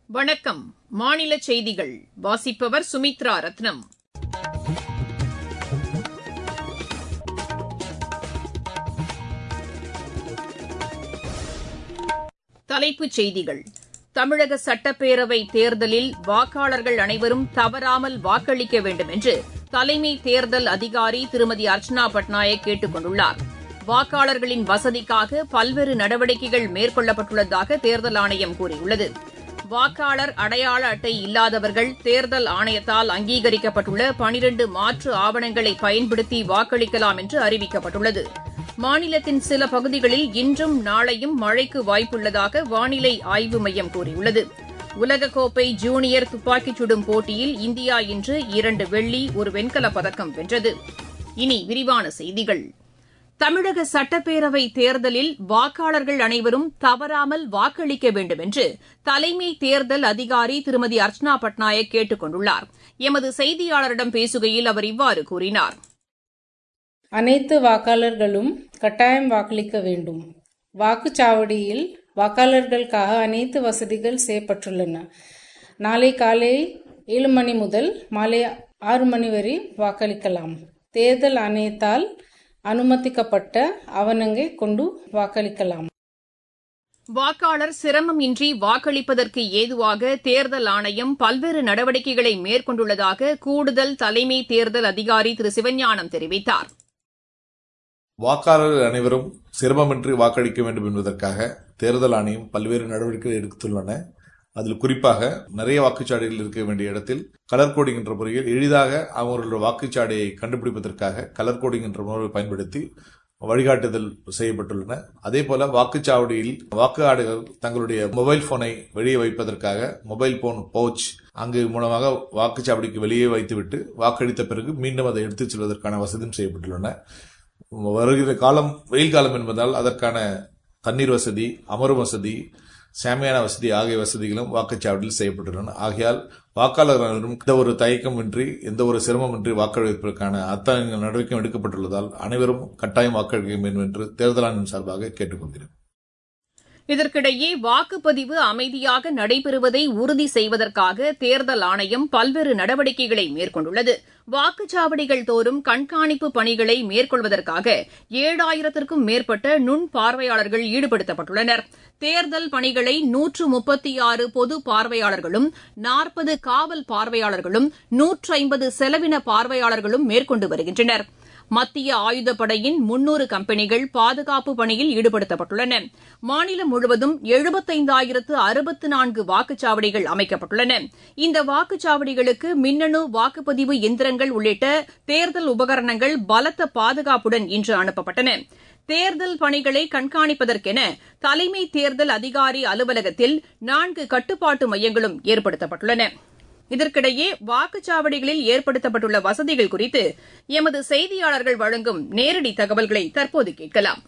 வணக்கம் மாநில செய்திகள் வாசிப்பவர் சுமித்ரா ரத்னம் தலைப்புச் செய்திகள் தமிழக சட்டப்பேரவை தேர்தலில் வாக்காளர்கள் அனைவரும் தவறாமல் வாக்களிக்க வேண்டும் என்று தலைமை தேர்தல் அதிகாரி திருமதி அர்ச்சனா பட்நாயக் கேட்டுக் கொண்டுள்ளார் வாக்காளர்களின் வசதிக்காக பல்வேறு நடவடிக்கைகள் மேற்கொள்ளப்பட்டுள்ளதாக தேர்தல் ஆணையம் கூறியுள்ளது வாக்காளர் அடையாள அட்டை இல்லாதவர்கள் தேர்தல் ஆணையத்தால் அங்கீகரிக்கப்பட்டுள்ள பனிரண்டு மாற்று ஆவணங்களை பயன்படுத்தி வாக்களிக்கலாம் என்று அறிவிக்கப்பட்டுள்ளது மாநிலத்தின் சில பகுதிகளில் இன்றும் நாளையும் மழைக்கு வாய்ப்புள்ளதாக வானிலை ஆய்வு மையம் கூறியுள்ளது உலகக்கோப்பை ஜூனியர் துப்பாக்கிச் சுடும் போட்டியில் இந்தியா இன்று இரண்டு வெள்ளி ஒரு வெண்கலப் பதக்கம் வென்றது இனி விரிவான செய்திகள் தமிழக சட்டப்பேரவை தேர்தலில் வாக்காளர்கள் அனைவரும் தவறாமல் வாக்களிக்க வேண்டும் என்று தலைமை தேர்தல் அதிகாரி திருமதி அர்ச்சனா பட்நாயக் கேட்டுக் கொண்டுள்ளார் எமது செய்தியாளரிடம் பேசுகையில் அவர் இவ்வாறு கூறினார் அனைத்து வாக்காளர்களும் கட்டாயம் வாக்களிக்க வேண்டும் வாக்குச்சாவடியில் வாக்காளர்களுக்காக அனைத்து வசதிகள் செய்யப்பட்டுள்ளன நாளை காலை ஏழு மணி முதல் மாலை ஆறு மணி வரை வாக்களிக்கலாம் தேர்தல் ஆணையத்தால் அனுமதிக்கப்பட்ட ஆவணங்களை கொண்டு வாக்களிக்கலாம் வாக்காளர் சிரமம் இன்றி வாக்களிப்பதற்கு ஏதுவாக தேர்தல் ஆணையம் பல்வேறு நடவடிக்கைகளை மேற்கொண்டுள்ளதாக கூடுதல் தலைமை தேர்தல் அதிகாரி திரு சிவஞானம் தெரிவித்தார் வாக்காளர்கள் அனைவரும் சிரமமின்றி வாக்களிக்க வேண்டும் என்பதற்காக தேர்தல் ஆணையம் பல்வேறு நடவடிக்கைகள் எடுத்துள்ளன அதில் குறிப்பாக நிறைய வாக்குச்சாவடிகள் இருக்க வேண்டிய இடத்தில் கலர் கோடிங் என்ற முறையில் எளிதாக அவர்களுடைய வாக்குச்சாவடியை கண்டுபிடிப்பதற்காக கலர் கோடிங் என்ற முறையை பயன்படுத்தி வழிகாட்டுதல் செய்யப்பட்டுள்ளன அதே போல வாக்குச்சாவடியில் வாக்காளர்கள் தங்களுடைய மொபைல் போனை வெளியே வைப்பதற்காக மொபைல் போன் பவுச் அங்கு மூலமாக வாக்குச்சாவடிக்கு வெளியே வைத்துவிட்டு வாக்களித்த பிறகு மீண்டும் அதை எடுத்துச் செல்வதற்கான வசதியும் செய்யப்பட்டுள்ளன வருகிற காலம் வெயில் காலம் என்பதால் அதற்கான தண்ணீர் வசதி அமரும் வசதி சாமியான வசதி ஆகிய வசதிகளும் வாக்குச்சாவடியில் செய்யப்பட்டுள்ளன ஆகையால் வாக்காளர்களும் எந்த ஒரு தயக்கமின்றி எந்த ஒரு சிரமமின்றி வாக்களிப்பதற்கான அத்தனை நடவடிக்கையும் எடுக்கப்பட்டுள்ளதால் அனைவரும் கட்டாயம் வாக்களிக்க வேண்டும் என்று தேர்தல் ஆணையம் சார்பாக கேட்டுக்கொள்கிறேன் இதற்கிடையே வாக்குப்பதிவு அமைதியாக நடைபெறுவதை உறுதி செய்வதற்காக தேர்தல் ஆணையம் பல்வேறு நடவடிக்கைகளை மேற்கொண்டுள்ளது வாக்குச்சாவடிகள் தோறும் கண்காணிப்பு பணிகளை மேற்கொள்வதற்காக ஏழாயிரத்திற்கும் மேற்பட்ட நுண் பார்வையாளர்கள் ஈடுபடுத்தப்பட்டுள்ளனர் தேர்தல் பணிகளை நூற்று முப்பத்தி ஆறு பொது பார்வையாளர்களும் நாற்பது காவல் பார்வையாளர்களும் நூற்று ஐம்பது செலவின பார்வையாளர்களும் மேற்கொண்டு வருகின்றனர் மத்திய ஆயுதப்படையின் முன்னூறு கம்பெனிகள் பாதுகாப்பு பணியில் ஈடுபடுத்தப்பட்டுள்ளன மாநிலம் முழுவதும் எழுபத்தைந்தாயிரத்து அறுபத்து நான்கு வாக்குச்சாவடிகள் அமைக்கப்பட்டுள்ளன இந்த வாக்குச்சாவடிகளுக்கு மின்னணு வாக்குப்பதிவு எந்திரங்கள் உள்ளிட்ட தேர்தல் உபகரணங்கள் பலத்த பாதுகாப்புடன் இன்று அனுப்பப்பட்டன தேர்தல் பணிகளை கண்காணிப்பதற்கென தலைமை தேர்தல் அதிகாரி அலுவலகத்தில் நான்கு கட்டுப்பாட்டு மையங்களும் ஏற்படுத்தப்பட்டுள்ளன இதற்கிடையே வாக்குச்சாவடிகளில் ஏற்படுத்தப்பட்டுள்ள வசதிகள் குறித்து எமது செய்தியாளர்கள் வழங்கும் நேரடி தகவல்களை தற்போது கேட்கலாம்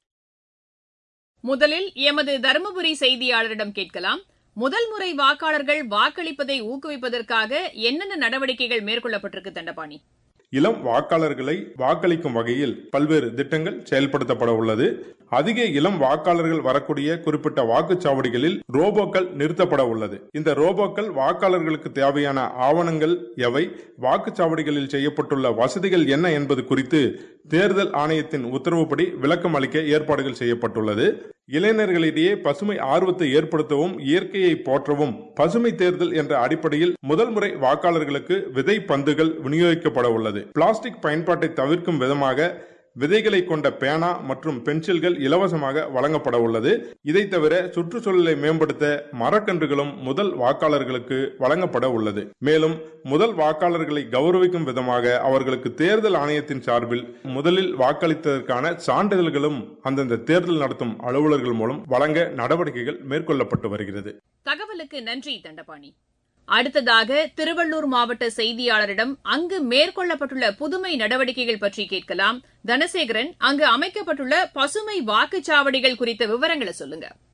முதலில் எமது தருமபுரி செய்தியாளரிடம் கேட்கலாம் முதல் முறை வாக்காளர்கள் வாக்களிப்பதை ஊக்குவிப்பதற்காக என்னென்ன நடவடிக்கைகள் மேற்கொள்ளப்பட்டிருக்கு தண்டபாணி இளம் வாக்காளர்களை வாக்களிக்கும் வகையில் பல்வேறு திட்டங்கள் செயல்படுத்தப்பட உள்ளது அதிக இளம் வாக்காளர்கள் வரக்கூடிய குறிப்பிட்ட வாக்குச்சாவடிகளில் ரோபோக்கள் நிறுத்தப்பட உள்ளது இந்த ரோபோக்கள் வாக்காளர்களுக்கு தேவையான ஆவணங்கள் எவை வாக்குச்சாவடிகளில் செய்யப்பட்டுள்ள வசதிகள் என்ன என்பது குறித்து தேர்தல் ஆணையத்தின் உத்தரவுப்படி விளக்கம் அளிக்க ஏற்பாடுகள் செய்யப்பட்டுள்ளது இளைஞர்களிடையே பசுமை ஆர்வத்தை ஏற்படுத்தவும் இயற்கையை போற்றவும் பசுமை தேர்தல் என்ற அடிப்படையில் முதல் முறை வாக்காளர்களுக்கு விதை பந்துகள் விநியோகிக்கப்பட உள்ளது பிளாஸ்டிக் பயன்பாட்டை தவிர்க்கும் விதமாக விதைகளை கொண்ட பேனா மற்றும் பென்சில்கள் இலவசமாக வழங்கப்பட உள்ளது இதை தவிர சுற்றுச்சூழலை மேம்படுத்த மரக்கன்றுகளும் முதல் வாக்காளர்களுக்கு வழங்கப்பட உள்ளது மேலும் முதல் வாக்காளர்களை கௌரவிக்கும் விதமாக அவர்களுக்கு தேர்தல் ஆணையத்தின் சார்பில் முதலில் வாக்களித்ததற்கான சான்றிதழ்களும் அந்தந்த தேர்தல் நடத்தும் அலுவலர்கள் மூலம் வழங்க நடவடிக்கைகள் மேற்கொள்ளப்பட்டு வருகிறது தகவலுக்கு நன்றி தண்டபாணி அடுத்ததாக திருவள்ளூர் மாவட்ட செய்தியாளரிடம் அங்கு மேற்கொள்ளப்பட்டுள்ள புதுமை நடவடிக்கைகள் பற்றி கேட்கலாம் தனசேகரன் அங்கு அமைக்கப்பட்டுள்ள பசுமை வாக்குச்சாவடிகள் குறித்த விவரங்களை சொல்லுங்க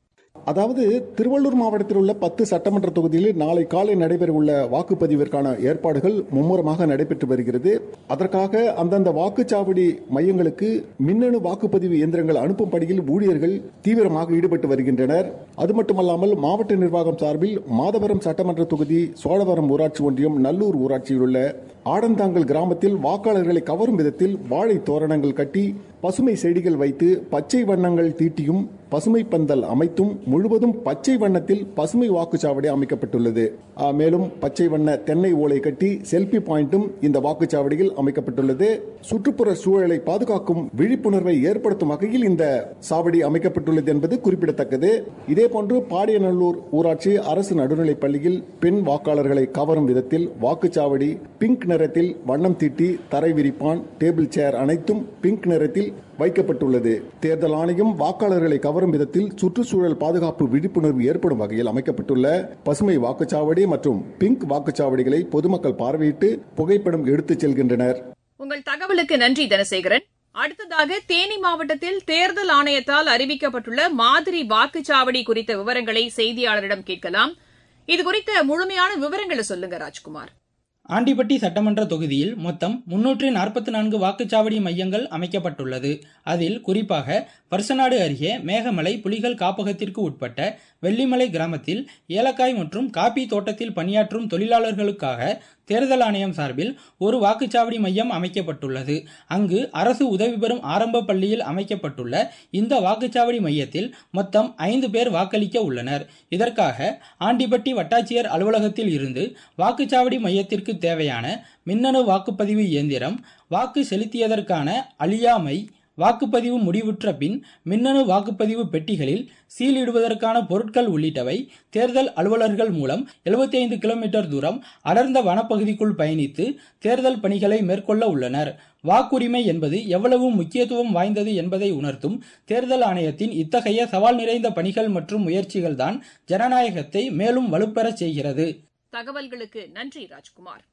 அதாவது திருவள்ளூர் மாவட்டத்தில் உள்ள பத்து சட்டமன்ற தொகுதிகளில் நாளை காலை நடைபெறவுள்ள வாக்குப்பதிவிற்கான ஏற்பாடுகள் மும்முரமாக நடைபெற்று வருகிறது அதற்காக அந்தந்த வாக்குச்சாவடி மையங்களுக்கு மின்னணு வாக்குப்பதிவு இயந்திரங்கள் அனுப்பும் பணியில் ஊழியர்கள் தீவிரமாக ஈடுபட்டு வருகின்றனர் அது மட்டுமல்லாமல் மாவட்ட நிர்வாகம் சார்பில் மாதவரம் சட்டமன்ற தொகுதி சோழவரம் ஊராட்சி ஒன்றியம் நல்லூர் ஊராட்சியில் உள்ள ஆடந்தாங்கல் கிராமத்தில் வாக்காளர்களை கவரும் விதத்தில் வாழை தோரணங்கள் கட்டி பசுமை செடிகள் வைத்து பச்சை வண்ணங்கள் தீட்டியும் பசுமை பந்தல் அமைத்தும் முழுவதும் பச்சை வண்ணத்தில் பசுமை வாக்குச்சாவடி அமைக்கப்பட்டுள்ளது ஆ, மேலும் பச்சை வண்ண தென்னை ஓலை கட்டி செல்பி பாயிண்டும் இந்த வாக்குச்சாவடியில் அமைக்கப்பட்டுள்ளது சுற்றுப்புற சூழலை பாதுகாக்கும் விழிப்புணர்வை ஏற்படுத்தும் வகையில் இந்த சாவடி அமைக்கப்பட்டுள்ளது என்பது குறிப்பிடத்தக்கது இதேபோன்று பாடியநல்லூர் ஊராட்சி அரசு நடுநிலைப் பள்ளியில் பெண் வாக்காளர்களை கவரும் விதத்தில் வாக்குச்சாவடி பிங்க் நிறத்தில் வண்ணம் தீட்டி தரை விரிப்பான் டேபிள் சேர் அனைத்தும் பிங்க் நிறத்தில் வைக்கப்பட்டுள்ளது தேர்தல் ஆணையம் வாக்காளர்களை கவரும் விதத்தில் சுற்றுச்சூழல் பாதுகாப்பு விழிப்புணர்வு ஏற்படும் வகையில் அமைக்கப்பட்டுள்ள பசுமை வாக்குச்சாவடி மற்றும் பிங்க் வாக்குச்சாவடிகளை பொதுமக்கள் பார்வையிட்டு புகைப்படம் எடுத்துச் செல்கின்றனர் உங்கள் தகவலுக்கு நன்றி தனசேகரன் அடுத்ததாக தேனி மாவட்டத்தில் தேர்தல் ஆணையத்தால் அறிவிக்கப்பட்டுள்ள மாதிரி வாக்குச்சாவடி குறித்த விவரங்களை செய்தியாளரிடம் கேட்கலாம் இதுகுறித்த முழுமையான விவரங்களை சொல்லுங்க ராஜ்குமார் ஆண்டிப்பட்டி சட்டமன்ற தொகுதியில் மொத்தம் முன்னூற்று நாற்பத்தி நான்கு வாக்குச்சாவடி மையங்கள் அமைக்கப்பட்டுள்ளது அதில் குறிப்பாக வருசநாடு அருகே மேகமலை புலிகள் காப்பகத்திற்கு உட்பட்ட வெள்ளிமலை கிராமத்தில் ஏலக்காய் மற்றும் காபி தோட்டத்தில் பணியாற்றும் தொழிலாளர்களுக்காக தேர்தல் ஆணையம் சார்பில் ஒரு வாக்குச்சாவடி மையம் அமைக்கப்பட்டுள்ளது அங்கு அரசு உதவி பெறும் ஆரம்ப பள்ளியில் அமைக்கப்பட்டுள்ள இந்த வாக்குச்சாவடி மையத்தில் மொத்தம் ஐந்து பேர் வாக்களிக்க உள்ளனர் இதற்காக ஆண்டிப்பட்டி வட்டாட்சியர் அலுவலகத்தில் இருந்து வாக்குச்சாவடி மையத்திற்கு தேவையான மின்னணு வாக்குப்பதிவு இயந்திரம் வாக்கு செலுத்தியதற்கான அழியாமை வாக்குப்பதிவு முடிவுற்ற பின் மின்னணு வாக்குப்பதிவு பெட்டிகளில் சீலிடுவதற்கான பொருட்கள் உள்ளிட்டவை தேர்தல் அலுவலர்கள் மூலம் 75 கிலோமீட்டர் தூரம் அடர்ந்த வனப்பகுதிக்குள் பயணித்து தேர்தல் பணிகளை மேற்கொள்ள உள்ளனர் வாக்குரிமை என்பது எவ்வளவு முக்கியத்துவம் வாய்ந்தது என்பதை உணர்த்தும் தேர்தல் ஆணையத்தின் இத்தகைய சவால் நிறைந்த பணிகள் மற்றும் முயற்சிகள்தான் ஜனநாயகத்தை மேலும் வலுப்பெறச் செய்கிறது தகவல்களுக்கு நன்றி ராஜ்குமார்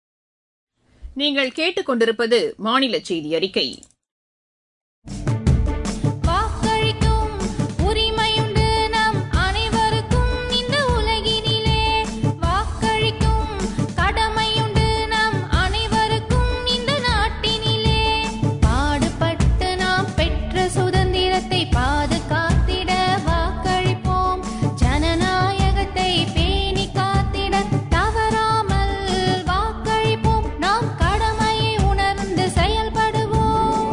நீங்கள் கேட்டுக்கொண்டிருப்பது மாநில செய்தி அறிக்கை வாக்களிக்கும் உரிமையுண்டு நம் அனைவருக்கும் இந்த உலகினிலே வாக்களிக்கும் கடமையுண்டு நம் அனைவருக்கும் இந்த நாட்டினிலே பாடுபட்டு நாம் பெற்ற சுதந்திரத்தை பாதுகாத்திட வாக்களிப்போம் ஜனநாயகத்தை பேணி காத்திட தவறாமல் வாக்களிப்போம் நாம் கடமையை உணர்ந்து செயல்படுவோம்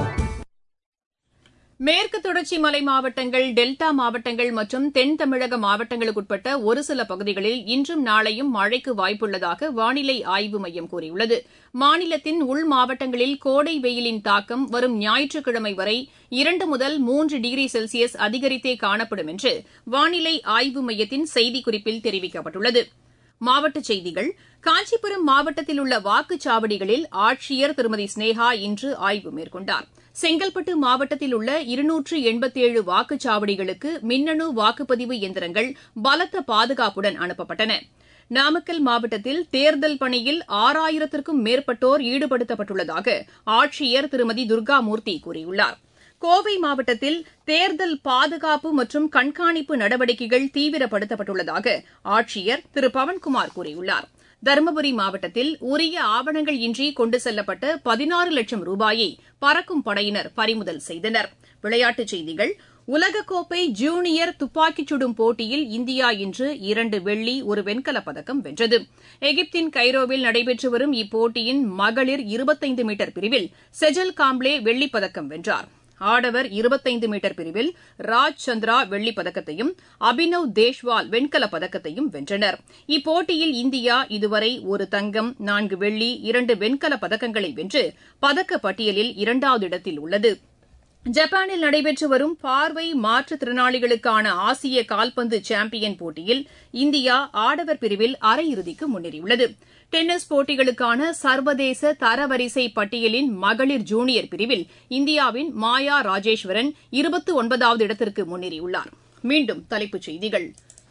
மேற்கு தொடர்ச்சி மலை மாவட்டங்கள் டெல்டா மாவட்டங்கள் மற்றும் தென் தமிழக மாவட்டங்களுக்குட்பட்ட ஒரு சில பகுதிகளில் இன்றும் நாளையும் மழைக்கு வாய்ப்புள்ளதாக வானிலை ஆய்வு மையம் கூறியுள்ளது மாநிலத்தின் உள் மாவட்டங்களில் கோடை வெயிலின் தாக்கம் வரும் ஞாயிற்றுக்கிழமை வரை இரண்டு முதல் மூன்று டிகிரி செல்சியஸ் அதிகரித்தே காணப்படும் என்று வானிலை ஆய்வு மையத்தின் செய்திக்குறிப்பில் தெரிவிக்கப்பட்டுள்ளது மாவட்டச் செய்திகள் காஞ்சிபுரம் மாவட்டத்தில் உள்ள வாக்குச்சாவடிகளில் ஆட்சியர் திருமதி ஸ்னேகா இன்று ஆய்வு மேற்கொண்டார் செங்கல்பட்டு மாவட்டத்தில் உள்ள இருநூற்று எண்பத்தேழு வாக்குச்சாவடிகளுக்கு மின்னணு வாக்குப்பதிவு இயந்திரங்கள் பலத்த பாதுகாப்புடன் அனுப்பப்பட்டன நாமக்கல் மாவட்டத்தில் தேர்தல் பணியில் ஆறாயிரத்திற்கும் மேற்பட்டோர் ஈடுபடுத்தப்பட்டுள்ளதாக ஆட்சியர் திருமதி துர்காமூர்த்தி கூறியுள்ளார் கோவை மாவட்டத்தில் தேர்தல் பாதுகாப்பு மற்றும் கண்காணிப்பு நடவடிக்கைகள் தீவிரப்படுத்தப்பட்டுள்ளதாக ஆட்சியர் திரு பவன்குமார் கூறியுள்ளார் தருமபுரி மாவட்டத்தில் உரிய ஆவணங்கள் இன்றி கொண்டு செல்லப்பட்ட பதினாறு லட்சம் ரூபாயை பறக்கும் படையினர் பறிமுதல் செய்தனர் விளையாட்டுச் செய்திகள் உலகக்கோப்பை ஜூனியர் துப்பாக்கிச் சுடும் போட்டியில் இந்தியா இன்று இரண்டு வெள்ளி ஒரு வெண்கலப் பதக்கம் வென்றது எகிப்தின் கைரோவில் நடைபெற்று வரும் இப்போட்டியின் மகளிர் இருபத்தைந்து மீட்டர் பிரிவில் செஜல் காம்ப்ளே வெள்ளிப் பதக்கம் வென்றார் ஆடவர் இருபத்தைந்து மீட்டர் பிரிவில் ராஜ் சந்திரா வெள்ளிப் பதக்கத்தையும் அபினவ் தேஷ்வால் வெண்கலப் பதக்கத்தையும் வென்றனர் இப்போட்டியில் இந்தியா இதுவரை ஒரு தங்கம் நான்கு வெள்ளி இரண்டு வெண்கலப் பதக்கங்களை வென்று பதக்கப் பட்டியலில் இரண்டாவது இடத்தில் உள்ளது ஜப்பானில் நடைபெற்று வரும் பார்வை மாற்றுத்திறனாளிகளுக்கான ஆசிய கால்பந்து சாம்பியன் போட்டியில் இந்தியா ஆடவர் பிரிவில் அரையிறுதிக்கு முன்னேறியுள்ளது டென்னிஸ் போட்டிகளுக்கான சர்வதேச தரவரிசை பட்டியலின் மகளிர் ஜூனியர் பிரிவில் இந்தியாவின் மாயா ராஜேஸ்வரன் இருபத்தி ஒன்பதாவது இடத்திற்கு முன்னேறியுள்ளார் மீண்டும் தலைப்புச் செய்திகள்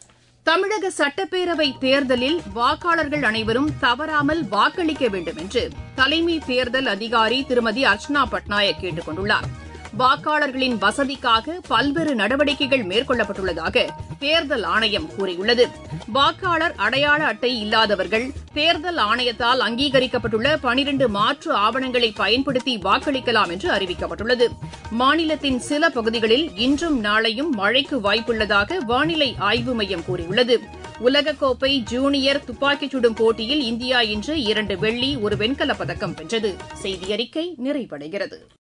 தமிழக சட்டப்பேரவை தேர்தலில் வாக்காளர்கள் அனைவரும் தவறாமல் வாக்களிக்க வேண்டும் என்று தலைமை தேர்தல் அதிகாரி திருமதி அர்ச்சனா பட்நாயக் கேட்டுக் கொண்டுள்ளார் வாக்காளர்களின் வசதிக்காக பல்வேறு நடவடிக்கைகள் மேற்கொள்ளப்பட்டுள்ளதாக தேர்தல் ஆணையம் கூறியுள்ளது வாக்காளர் அடையாள அட்டை இல்லாதவர்கள் தேர்தல் ஆணையத்தால் அங்கீகரிக்கப்பட்டுள்ள பனிரண்டு மாற்று ஆவணங்களை பயன்படுத்தி வாக்களிக்கலாம் என்று அறிவிக்கப்பட்டுள்ளது மாநிலத்தின் சில பகுதிகளில் இன்றும் நாளையும் மழைக்கு வாய்ப்புள்ளதாக வானிலை ஆய்வு மையம் கூறியுள்ளது உலகக்கோப்பை ஜூனியர் துப்பாக்கிச் சுடும் போட்டியில் இந்தியா இன்று இரண்டு வெள்ளி ஒரு வெண்கலப் பதக்கம் வென்றது செய்தியறிக்கை நிறைவடைகிறது